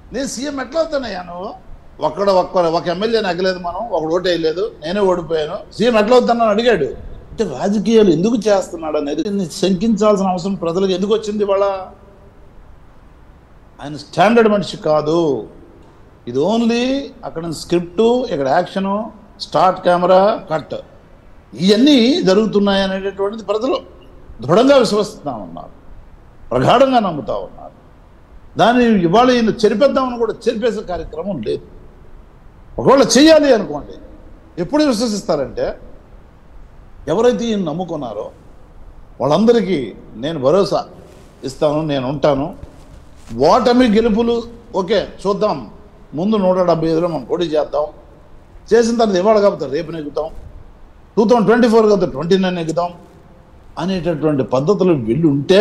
నేను సీఎం ఎట్లా అవుతానయ్యా నువ్వు ఒక్కడ ఒక్క ఒక ఎమ్మెల్యే నగ్గలేదు మనం ఒకడు ఓటు వేయలేదు నేనే ఓడిపోయాను సీఎం ఎట్లా అవుతానని అడిగాడు అంటే రాజకీయాలు ఎందుకు చేస్తున్నాడు అనేది దీన్ని శంకించాల్సిన అవసరం ప్రజలకు ఎందుకు వచ్చింది ఇవాళ ఆయన స్టాండర్డ్ మనిషి కాదు ఇది ఓన్లీ అక్కడ స్క్రిప్టు ఇక్కడ యాక్షను స్టార్ట్ కెమెరా కట్ ఇవన్నీ జరుగుతున్నాయి అనేటటువంటిది ప్రజలు దృఢంగా విశ్వసిస్తా ఉన్నారు ప్రగాఢంగా నమ్ముతా ఉన్నారు దాన్ని ఇవాళ ఈయన చెరిపేద్దామని కూడా చెరిపేసే కార్యక్రమం లేదు ఒకవేళ చేయాలి అనుకోండి ఎప్పుడు విశ్వసిస్తారంటే ఎవరైతే ఈయన నమ్ముకున్నారో వాళ్ళందరికీ నేను భరోసా ఇస్తాను నేను ఉంటాను ఓటమి గెలుపులు ఓకే చూద్దాం ముందు నూట డెబ్బై ఐదులో మనం పోటీ చేద్దాం చేసిన తర్వాత ఇవాళ కాకపోతే రేపు నెగ్గుతాం టూ థౌజండ్ ట్వంటీ ఫోర్ కాకపోతే ట్వంటీ నైన్ నెగ్గుతాం అనేటటువంటి పద్ధతులు వెళ్ళి ఉంటే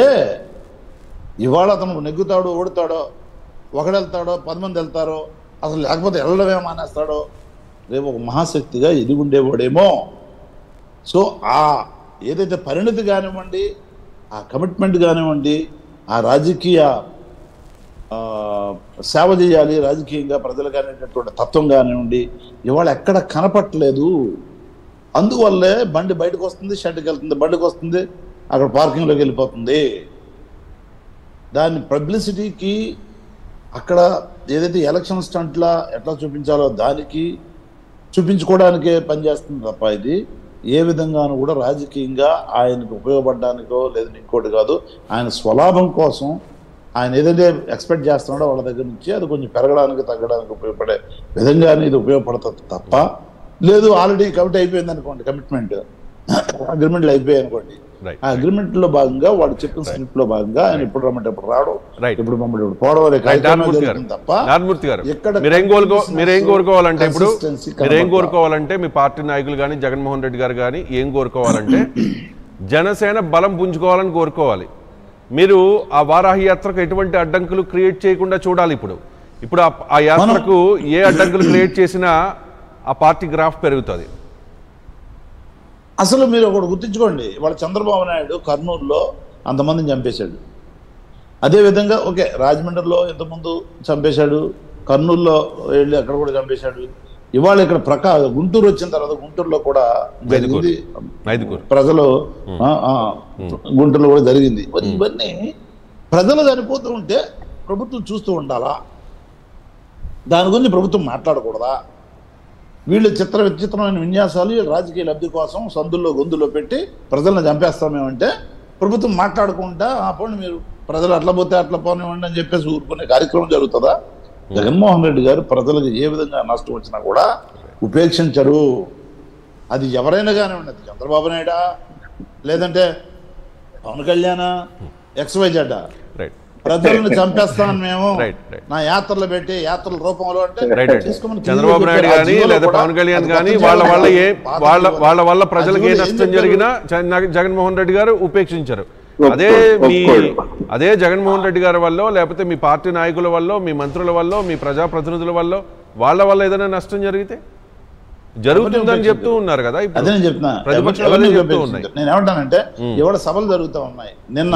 ఇవాళ అతను నెగ్గుతాడో ఓడుతాడో ఒకడు వెళ్తాడో పది మంది వెళ్తారో అసలు లేకపోతే వెళ్ళడమే మానేస్తాడో రేపు ఒక మహాశక్తిగా ఎదిగుండేవాడేమో సో ఆ ఏదైతే పరిణతి కానివ్వండి ఆ కమిట్మెంట్ కానివ్వండి ఆ రాజకీయ ఆ, సేవ చేయాలి రాజకీయంగా ప్రజలకు అనేటటువంటి తత్వం కానివ్వండి ఇవాళ ఎక్కడ కనపట్లేదు అందువల్లే బండి బయటకు వస్తుంది షెడ్కి వెళ్తుంది బండికి వస్తుంది అక్కడ పార్కింగ్లోకి వెళ్ళిపోతుంది దాని పబ్లిసిటీకి అక్కడ ఏదైతే ఎలక్షన్ స్టంట్లా ఎట్లా చూపించాలో దానికి చూపించుకోవడానికే పనిచేస్తుంది తప్ప ఇది ఏ విధంగానూ కూడా రాజకీయంగా ఆయనకు ఉపయోగపడడానికో లేదా ఇంకోటి కాదు ఆయన స్వలాభం కోసం ఆయన ఏదైతే ఎక్స్పెక్ట్ చేస్తున్నాడో వాళ్ళ దగ్గర నుంచి అది కొంచెం పెరగడానికి తగ్గడానికి ఉపయోగపడే విధంగానే ఇది ఉపయోగపడుతుంది తప్ప లేదు ఆల్రెడీ కమిట్ అయిపోయింది అనుకోండి కమిట్మెంట్ అగ్రిమెంట్లు అయిపోయాయి అనుకోండి రైట్ ఆ అగ్రిమెంట్ లో భాగంగా వాడు చెప్పిన స్క్రిప్ట్ లో భాగంగా ఆయన ఇప్పుడు రమ్మంటే ఇప్పుడు రావడం Right. ఇప్పుడు మమ్మల్ని ఇప్పుడు పోవడం అనే రైట్ కార్యక్రమం నారాయణమూర్తి గారు జరుగుతుంది తప్ప నారాయణమూర్తి గారు ఎక్కడ మీరేం కోరుకో మీరేం కోరుకోవాలంటే ఇప్పుడు consistency మీరేం కనబడతా. కోరుకోవాలంటే మీ పార్టీ నాయకులు కానీ జగన్మోహన్ రెడ్డి గారు కానీ ఏం కోరుకోవాలంటే జనసేన బలం పుంజుకోవాలని కోరుకోవాలి మీరు ఆ వారాహి యాత్రకు ఎటువంటి అడ్డంకులు క్రియేట్ చేయకుండా చూడాలి ఇప్పుడు ఇప్పుడు ఆ- ఆ యాత్రకు ఏ అడ్డంకులు క్రియేట్ చేసినా ఆ పార్టీ గ్రాఫ్ పెరుగుతుంది అసలు మీరు ఒకటి గుర్తుంచుకోండి వాళ్ళ చంద్రబాబు నాయుడు కర్నూలులో అంతమందిని చంపేశాడు అదే విధంగా ఓకే రాజమండ్రిలో ఇంతకుముందు చంపేశాడు కర్నూలులో వెళ్ళి అక్కడ కూడా చంపేశాడు ఇవాళ ఇక్కడ ప్రకా గుంటూరు వచ్చిన తర్వాత గుంటూరులో కూడా జరిగింది ఐదుగురు ప్రజలు ఆ, ఆ, గుంటూరులో కూడా జరిగింది ఇవన్నీ ప్రజలు చనిపోతూ ఉంటే ప్రభుత్వం చూస్తూ ఉండాలా దాని గురించి ప్రభుత్వం మాట్లాడకూడదా వీళ్ళు చిత్ర విచిత్రమైన విన్యాసాలు వీళ్ళ రాజకీయ లబ్ధి కోసం సందుల్లో గొంతుల్లో పెట్టి ప్రజలను చంపేస్తామేమంటే ప్రభుత్వం మాట్లాడకుండా ఆ పోండి మీరు ప్రజలు అట్లా పోతే అట్లా పోనివ్వండి అని చెప్పేసి ఊరుకునే కార్యక్రమం జరుగుతుందా జగన్మోహన్ రెడ్డి గారు ప్రజలకు ఏ విధంగా నష్టం వచ్చినా కూడా ఉపేక్షించరు అది ఎవరైనా కానివ్వండి అది చంద్రబాబు నాయుడా లేదంటే పవన్ కళ్యాణ ఎక్స్వై జెడ్ రైట్ ప్రజలను చంపేస్తాను మేము Right, right. నా యాత్రలు పెట్టి యాత్రల రూపంలో అంటే రైట్ రైట్ తీసుకోమని చంద్రబాబు క్లియర్గా నాయుడు చెప్పారు. ఆ కానీ జీవోలో లేదా కూడా పవన్ కళ్యాణ్ అది కానీ కొత్త వాళ్ళ జీవో వల్ల ఏ పాత వాళ్ళ జీవో. వాళ్ళ వల్ల ఆ ప్రజలకు ఏ జీవోలో ఏం నష్టం చెప్పారు? జరిగినా జగన్- జగన్మోహన్ రెడ్డి గారు ఉపేక్షించారు అదే మీ అదే జగన్మోహన్ రెడ్డి గారి వల్ల లేకపోతే మీ పార్టీ నాయకుల వల్ల మీ మంత్రుల వల్ల మీ ప్రజాప్రతినిధుల వల్ల వాళ్ళ వల్ల ఏదైనా నష్టం జరిగితే జరుగుతుందని చెప్తూ ఉన్నారు కదా ఇప్పుడు అదే నేను చెప్తున్నా ప్రతిపక్షాలు ఎవరిని అదే చెప్తూ ఉపేక్షించరు. ఉన్నాయి నేను ఏమంటానంటే ఇవాళ సభలు జరుగుతూ ఉన్నాయి నిన్న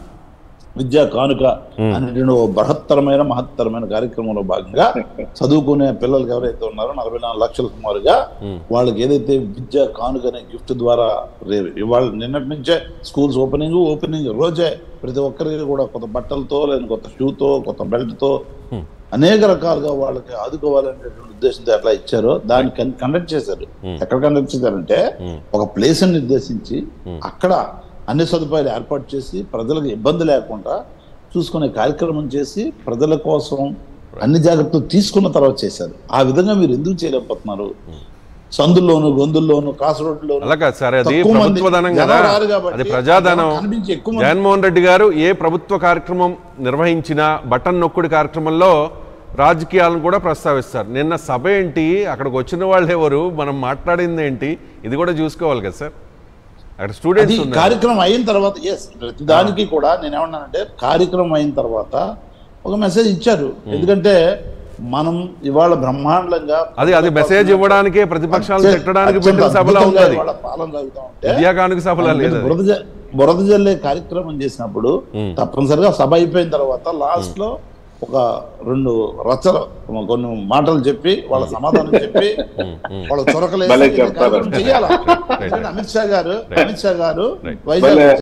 విద్యా కానుక అనేటువంటి ఓ బృహత్తరమైన మహత్తరమైన కార్యక్రమంలో భాగంగా చదువుకునే పిల్లలకి ఎవరైతే ఉన్నారో నలభై నాలుగు లక్షల సుమారుగా వాళ్ళకి ఏదైతే విద్యా కానుక అనే గిఫ్ట్ ద్వారా రేపు ఇవాళ నిన్నటి నుంచే స్కూల్స్ ఓపెనింగ్ ఓపెనింగ్ రోజే ప్రతి ఒక్కరికి కూడా కొత్త బట్టలతో లేదా కొత్త షూతో కొత్త బెల్ట్తో అనేక రకాలుగా వాళ్ళకి ఆదుకోవాలనేటువంటి ఉద్దేశంతో ఎట్లా ఇచ్చారో దాన్ని కన్- కండక్ట్ చేశారు ఎక్కడ కండక్ట్ చేశారంటే ఒక ప్లేస్ నిర్దేశించి అక్కడ అన్ని సదుపాయాలు ఏర్పాటు చేసి ప్రజలకు ఇబ్బంది లేకుండా చూసుకునే కార్యక్రమం చేసి ప్రజల కోసం అన్ని జాగ్రత్తలు తీసుకున్న తర్వాత చేశారు ఆ విధంగా మీరు ఎందుకు చేయలేకపోతున్నారు సందుల్లోను గొంతుల్లోను క్రాస్ రోడ్లోను అలా కాదు సార్ అది తక్కువ మంది ప్రభుత్వ ధనం కదా జనం రారు కాబట్టి అది ప్రజాధనం జనం కనిపించి ఎక్కువ మంది జగన్మోహన్ రెడ్డి గారు ఏ ప్రభుత్వ కార్యక్రమం నిర్వహించినా బటన్ నొక్కుడు కార్యక్రమంలో రాజకీయాలను కూడా ప్రస్తావిస్తారు నిన్న సభ ఏంటి అక్కడికి వచ్చిన వాళ్ళు ఎవరు మనం మాట్లాడింది ఏంటి ఇది కూడా చూసుకోవాలి కదా సార్ అక్కడ అది స్టూడెంట్స్ ఉన్నారు కార్యక్రమం అయిన తర్వాత ఎస్ ప్రతి దానికి కూడా నేను ఏమన్నానంటే కార్యక్రమం అయిన తర్వాత ఒక మెసేజ్ ఇచ్చారు ఎందుకంటే మనం ఇవాళ బ్రహ్మాండంగా అది అది మెసేజ్ ఇవ్వడానికే ప్రతిపక్షాలను అత్యంత తిట్టడానికి పెట్టిన సభలో అద్భుతంగా ఉంది ఇవాళ పాలన జరుగుతూ ఉంటే విద్యాకానుక సభలో లేదు అది. బురద జ- బురద జల్లే కార్యక్రమం చేసినప్పుడు తప్పనిసరిగా సభ అయిపోయిన తర్వాత లాస్ట్ లో ఒక రెండు రచన కొన్ని మాటలు చెప్పి వాళ్ళ సమాధానం చెప్పి వాళ్ళ చొరకలేసి భలే ఈ చెప్తారు. కార్యక్రమం చేయాలా Right. ఎందుకంటే అమిత్ షా గారు అమిత్ షా గారు Right. వైజాగ్ భలే.